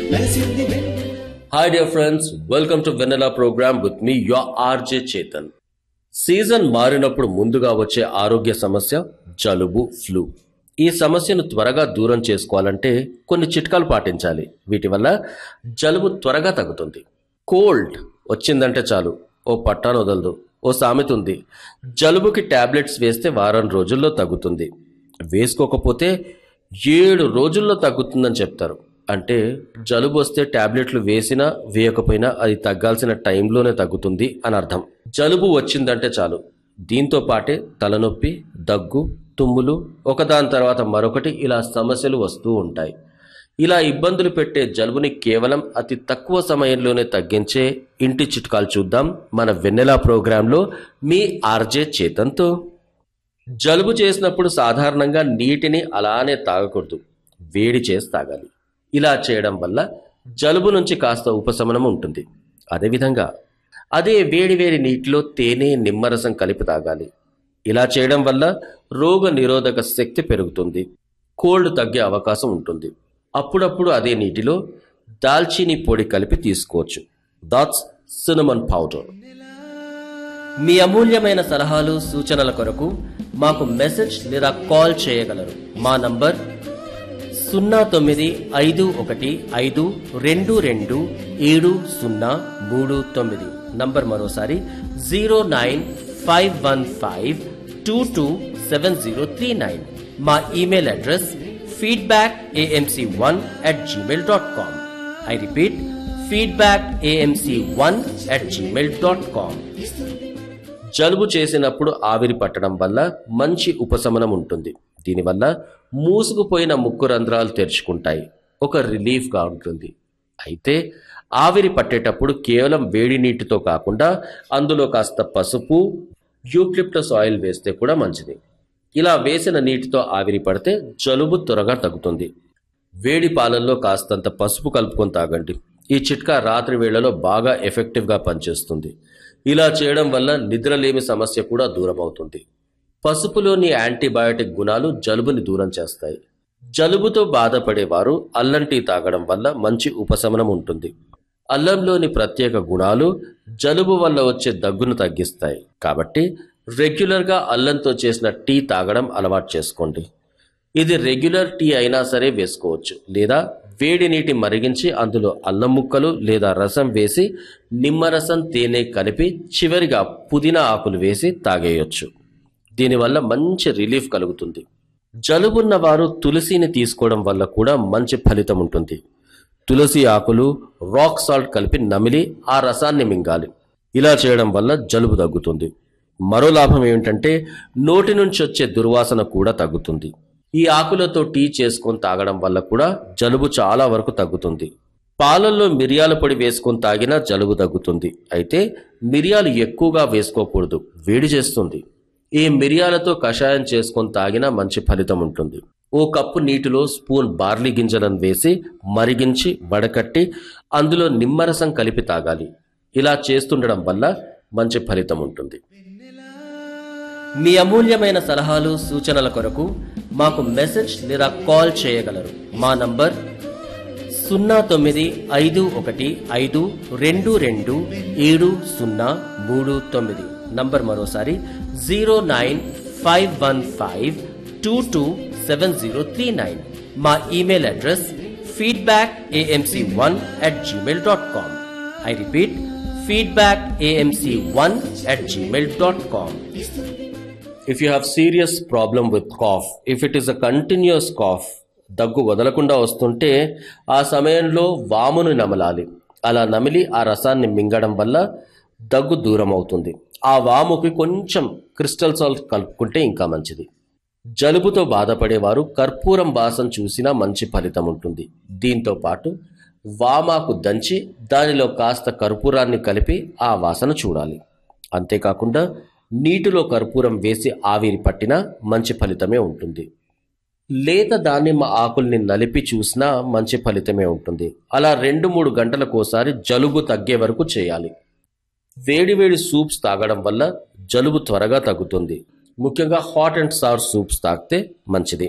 మెరిసింది Vennela Hi, dear friends. Welcome to Vanilla program with me, your RJ Chetan. Season మారినప్పుడు ముందుగా వచ్చే ఆరోగ్య సమస్య జలుబు ఫ్లూ ఈ సమస్యను త్వరగా దూరం చేసుకోవాలంటే కొన్ని చిట్కాలు పాటించాలి వీటి వల్ల జలుబు త్వరగా తగ్గుతుంది కోల్డ్ వచ్చిందంటే చాలు ఓ పట్టాను వదలదు ఓ సామెత ఉంది జలుబుకి టాబ్లెట్స్ వేస్తే వారం రోజుల్లో తగ్గుతుంది వేసుకోకపోతే ఏడు రోజుల్లో తగ్గుతుందని చెప్తారు అంటే జలుబు వస్తే టాబ్లెట్లు వేసినా వేయకపోయినా అది తగ్గాల్సిన టైంలోనే తగ్గుతుంది అని అర్థం జలుబు వచ్చిందంటే చాలు దీంతో పాటే తలనొప్పి దగ్గు తుమ్ములు ఒకదాని తర్వాత మరొకటి ఇలా సమస్యలు వస్తూ ఉంటాయి ఇలా ఇబ్బందులు పెట్టే జలుబుని కేవలం అతి తక్కువ సమయంలోనే తగ్గించే ఇంటి చిట్కాలు చూద్దాం మన వెన్నెలా ప్రోగ్రాంలో మీ ఆర్జే చేతంతో జలుబు చేసినప్పుడు సాధారణంగా నీటిని అలానే తాగకూడదు వేడి చేసి తాగాలి ఇలా చేయడం వల్ల జలుబు నుంచి కాస్త ఉపశమనం ఉంటుంది అదేవిధంగా అదే వేడి వేడి నీటిలో తేనె నిమ్మరసం కలిపి తాగాలి ఇలా చేయడం వల్ల రోగ నిరోధక శక్తి పెరుగుతుంది కోల్డ్ తగ్గే అవకాశం ఉంటుంది అప్పుడప్పుడు అదే నీటిలో దాల్చీని పొడి కలిపి తీసుకోవచ్చు దాట్స్ సినమన్ పౌడర్ మీ అమూల్యమైన సలహాలు సూచనల కొరకు మాకు మెసేజ్ లేదా కాల్ చేయగలరు మా నంబర్ సున్నా తొమ్మిది ఐదు ఒకటి ఐదు రెండు రెండు ఏడు సున్నా మూడు తొమ్మిది నంబర్ మరోసారి zero nine five one five two two seven zero three nine మా email address feedback AMC one at Gmail dot com I repeat feedback AMC one at Gmail dot com జలుబు చేసినప్పుడు ఆవిరి పట్టడం వల్ల మంచి ఉపశమనం ఉంటుంది దీనివల్ల మూసుకుపోయిన ముక్కు రంధ్రాలు తెరుచుకుంటాయి ఒక రిలీఫ్గా ఉంటుంది అయితే ఆవిరి పట్టేటప్పుడు కేవలం వేడి నీటితో కాకుండా అందులో కాస్త పసుపు యూక్లిప్టస్ ఆయిల్ వేస్తే కూడా మంచిది ఇలా వేసిన నీటితో ఆవిరి పడితే జలుబు త్వరగా తగ్గుతుంది వేడి పాలల్లో కాస్తంత పసుపు కలుపుకొని తాగండి ఈ చిట్కా రాత్రి వేళలో బాగా ఎఫెక్టివ్గా పనిచేస్తుంది ఇలా చేయడం వల్ల నిద్రలేమి సమస్య కూడా దూరం అవుతుంది పసుపులోని యాంటీబయాటిక్ గుణాలు జలుబుని దూరం చేస్తాయి జలుబుతో బాధపడేవారు అల్లం టీ తాగడం వల్ల మంచి ఉపశమనం ఉంటుంది అల్లంలోని ప్రత్యేక గుణాలు జలుబు వల్ల వచ్చే దగ్గును తగ్గిస్తాయి కాబట్టి రెగ్యులర్గా అల్లంతో చేసిన టీ తాగడం అలవాటు చేసుకోండి ఇది రెగ్యులర్ టీ అయినా సరే వేసుకోవచ్చు లేదా వేడి నీటి మరిగించి అందులో అల్లం ముక్కలు లేదా రసం వేసి నిమ్మరసం తేనె కలిపి చివరిగా పుదీనా ఆకులు వేసి తాగేయొచ్చు దీనివల్ల మంచి రిలీఫ్ కలుగుతుంది జలుబున్న వారు తులసిని తీసుకోవడం వల్ల కూడా మంచి ఫలితం ఉంటుంది తులసి ఆకులు రాక్ సాల్ట్ కలిపి నమిలి ఆ రసాన్ని మింగాలి ఇలా చేయడం వల్ల జలుబు తగ్గుతుంది మరో లాభం ఏమిటంటే నోటి నుంచి వచ్చే దుర్వాసన కూడా తగ్గుతుంది ఈ ఆకులతో టీ చేసుకొని తాగడం వల్ల కూడా జలుబు చాలా వరకు తగ్గుతుంది పాలల్లో మిరియాల పొడి వేసుకొని తాగినా జలుబు తగ్గుతుంది అయితే మిరియాలు ఎక్కువగా వేసుకోకూడదు వేడి చేస్తుంది ఈ మిరియాలతో కషాయం చేసుకొని తాగినా మంచి ఫలితం ఉంటుంది ఓ కప్పు నీటిలో స్పూన్ బార్లీ గింజలను వేసి మరిగించి వడకట్టి అందులో నిమ్మరసం కలిపి తాగాలి ఇలా చేస్తుండడం వల్ల మంచి ఫలితం ఉంటుంది మీ అమూల్యమైన సలహాలు సూచనల కొరకు మాకు మెసేజ్ లేదా కాల్ చేయగలరు మా నంబర్ సున్నా తొమ్మిది ఐదు ఒకటి ఐదు రెండు రెండు ఏడు సున్నా మూడు తొమ్మిది నంబర్ మరోసారి zero nine five one five two two seven zero three nine మా email address feedback AMC one at Gmail dot com I repeat feedback AMC one at Gmail dot com if you have serious problem with cough if it is a continuous cough దగ్గు వదలకుండా వస్తుంటే ఆ సమయంలో వామును నమలాలి అలా నమిలి ఆ రసాన్ని మింగడం వల్ల దగ్గు దూరం అవుతుంది ఆ వాముకి కొంచెం క్రిస్టల్ సాల్ట్ కలుపుకుంటే ఇంకా మంచిది జలుబుతో బాధపడేవారు కర్పూరం వాసన చూసినా మంచి ఫలితం ఉంటుంది దీంతో పాటు వామాకు దంచి దానిలో కాస్త కర్పూరాన్ని కలిపి ఆ వాసన చూడాలి అంతేకాకుండా నీటిలో కర్పూరం వేసి ఆవిరి పట్టినా మంచి ఫలితమే ఉంటుంది లేత దానిమ్మ ఆకుల్ని నలిపి చూసినా మంచి ఫలితమే ఉంటుంది అలా రెండు మూడు గంటలకోసారి జలుబు తగ్గే వరకు చేయాలి వేడివేడి సూప్స్ తాగడం వల్ల జలుబు త్వరగా తగ్గుతుంది ముఖ్యంగా హాట్ అండ్ సార్ సూప్స్ తాగితే మంచిది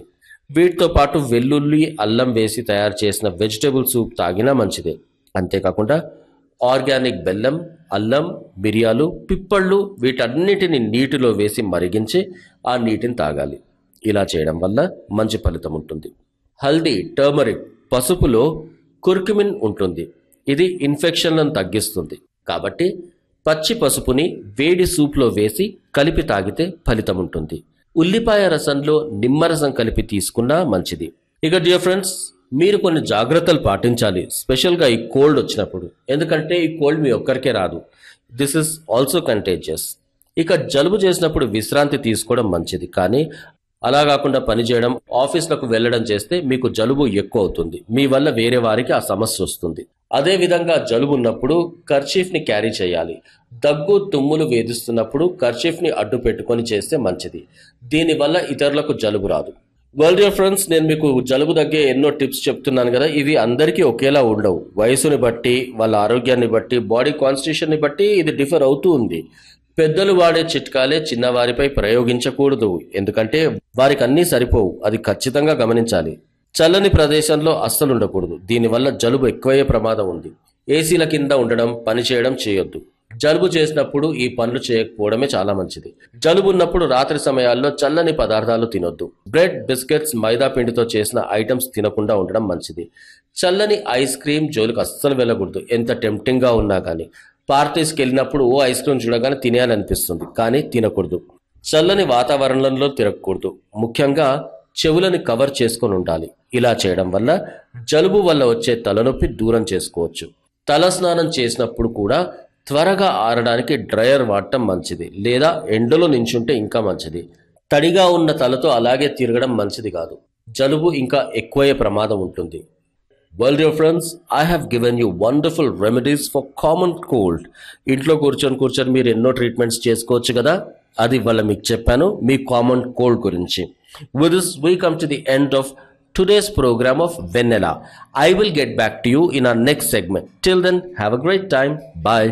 వీటితో పాటు వెల్లుల్లి అల్లం వేసి తయారు చేసిన వెజిటేబుల్ సూప్ తాగినా మంచిదే అంతేకాకుండా ఆర్గానిక్ బెల్లం అల్లం మిరియాలు పిప్పళ్ళు వీటన్నిటిని నీటిలో వేసి మరిగించి ఆ నీటిని తాగాలి ఇలా చేయడం వల్ల మంచి ఫలితం ఉంటుంది హల్దీ టర్మరిక్ పసుపులో కుర్కుమిన్ ఉంటుంది ఇది ఇన్ఫెక్షన్లను తగ్గిస్తుంది కాబట్టి పచ్చి పసుపుని వేడి సూప్లో వేసి కలిపి తాగితే ఫలితం ఉంటుంది ఉల్లిపాయ రసంలో నిమ్మరసం కలిపి తీసుకున్నా మంచిది ఇక డియర్ ఫ్రెండ్స్ మీరు కొన్ని జాగ్రత్తలు పాటించాలి స్పెషల్గా ఈ కోల్డ్ వచ్చినప్పుడు ఎందుకంటే ఈ కోల్డ్ మీ ఒక్కరికే రాదు దిస్ ఇస్ ఆల్సో కంటేజియస్ ఇక జలుబు చేసినప్పుడు విశ్రాంతి తీసుకోవడం మంచిది కానీ అలా కాకుండా పనిచేయడం ఆఫీస్లకు వెళ్ళడం చేస్తే మీకు జలుబు ఎక్కువ అవుతుంది మీ వల్ల వేరే వారికి ఆ సమస్య వస్తుంది అదే విధంగా జలుబు ఉన్నప్పుడు కర్చీఫ్ ని క్యారీ చేయాలి దగ్గు తుమ్ములు వేధిస్తున్నప్పుడు కర్చీఫ్ ని అడ్డు పెట్టుకొని చేస్తే మంచిది దీనివల్ల ఇతరులకు జలుబు రాదు వెల్ డియర్ ఫ్రెండ్స్ నేను మీకు జలుబు తగ్గే ఎన్నో టిప్స్ చెప్తున్నాను కదా ఇవి అందరికీ ఒకేలా ఉండవు వయసుని బట్టి వాళ్ళ ఆరోగ్యాన్ని బట్టి బాడీ కాన్స్టిట్యూషన్ ని బట్టి ఇది డిఫర్ అవుతూ ఉంది పెద్దలు వాడే చిట్కాలే చిన్నవారిపై ప్రయోగించకూడదు ఎందుకంటే వారికి అన్నీ సరిపోవు అది ఖచ్చితంగా గమనించాలి చల్లని ప్రదేశంలో అస్సలు ఉండకూడదు దీనివల్ల జలుబు ఎక్కువయ్యే ప్రమాదం ఉంది ఏసీల కింద ఉండడం పని చేయడం చేయొద్దు జలుబు చేసినప్పుడు ఈ పనులు చేయకపోవడమే చాలా మంచిది జలుబు ఉన్నప్పుడు రాత్రి సమయాల్లో చల్లని పదార్థాలు తినొద్దు బ్రెడ్ బిస్కెట్స్ మైదా పిండితో చేసిన ఐటమ్స్ తినకుండా ఉండడం మంచిది చల్లని ఐస్ క్రీమ్ జోలికి అస్సలు వెళ్ళకూడదు ఎంత టెంప్టింగ్ గా ఉన్నా కానీ పార్టీస్కి వెళ్ళినప్పుడు ఓ ఐస్ క్రీమ్ చూడగానే తినేయాలనిపిస్తుంది కానీ తినకూడదు చల్లని వాతావరణంలో తిరగకూడదు ముఖ్యంగా చెవులని కవర్ చేసుకొని ఉండాలి ఇలా చేయడం వల్ల జలుబు వల్ల వచ్చే తలనొప్పి దూరం చేసుకోవచ్చు తల స్నానం చేసినప్పుడు కూడా త్వరగా ఆరడానికి డ్రయర్ వాడటం మంచిది లేదా ఎండలో నించుంటే ఇంకా మంచిది తడిగా ఉన్న తలతో అలాగే తిరగడం మంచిది కాదు జలుబు ఇంకా ఎక్కువయ్యే ప్రమాదం ఉంటుంది well dear friends I have given you wonderful remedies for common cold ఇంట్లో కూర్చొని కూర్చొని మీరు ఎన్నో ట్రీట్మెంట్స్ చేసుకోవచ్చు కదా అది ఇవాళ మీకు చెప్పాను మీ కామన్ కోల్డ్ గురించి with this we come to the end of today's programme of Vennela I will get back to you in our next segment till then have a great time bye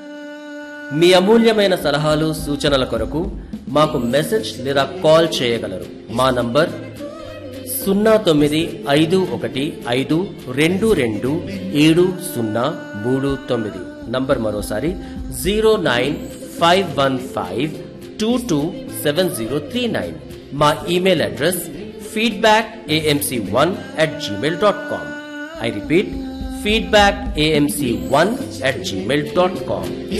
మీ అమూల్యమైన సలహాలు సూచనల కొరకు మాకు మెసేజ్ లేదా call చేయగలరు మా నంబర్ సున్నా తొమ్మిది ఐదు ఒకటి ఐదు రెండు రెండు ఏడు సున్నా మూడు తొమ్మిది నంబర్ మరోసారి zero nine five one five two two seven zero three nine మా email address feedback AMC one at Gmail dot com I repeat feedback AMC one at Gmail dot com